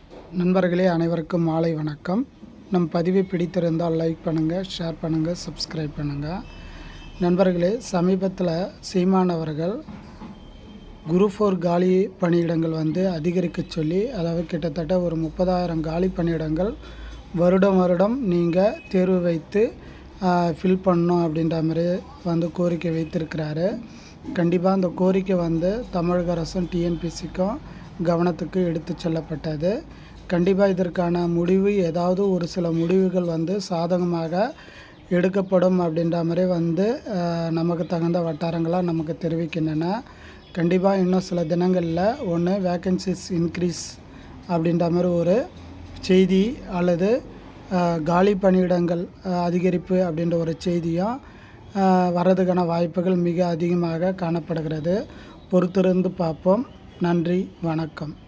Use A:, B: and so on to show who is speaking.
A: நண்பர்களே அனைவருக்கும் மாலை வணக்கம் நம் பதிவை பிடித்திருந்தால் லைக் பண்ணுங்கள் ஷேர் பண்ணுங்கள் சப்ஸ்கிரைப் பண்ணுங்கள் நண்பர்களே சமீபத்தில் சீமான் அவர்கள் குரு ஃபோர் காலி பணியிடங்கள் வந்து அதிகரிக்க சொல்லி அதாவது கிட்டத்தட்ட ஒரு முப்பதாயிரம் காலி பணியிடங்கள் வருடம் வருடம் நீங்கள் தேர்வு வைத்து ஃபில் பண்ணணும் அப்படின்ற மாதிரி வந்து கோரிக்கை வைத்திருக்கிறாரு கண்டிப்பாக அந்த கோரிக்கை வந்து தமிழக அரசும் டிஎன்பிசிக்கும் கவனத்துக்கு எடுத்து செல்லப்பட்டது கண்டிப்பாக இதற்கான முடிவு ஏதாவது ஒரு சில முடிவுகள் வந்து சாதகமாக எடுக்கப்படும் அப்படின்ற மாதிரி வந்து அஹ், நமக்கு தகுந்த வட்டாரங்களாக நமக்கு தெரிவிக்கின்றன கண்டிப்பாக இன்னும் சில தினங்களில் ஒன்று வேக்கன்சிஸ் இன்க்ரீஸ் அப்படின்ற மாதிரி ஒரு செய்தி அல்லது அஹ், காலி பணியிடங்கள் அஹ், அதிகரிப்பு அப்படின்ற ஒரு செய்தியும் அஹ், வர்றதுக்கான வாய்ப்புகள் மிக அதிகமாக காணப்படுகிறது பொறுத்திருந்து பார்ப்போம் நன்றி வணக்கம்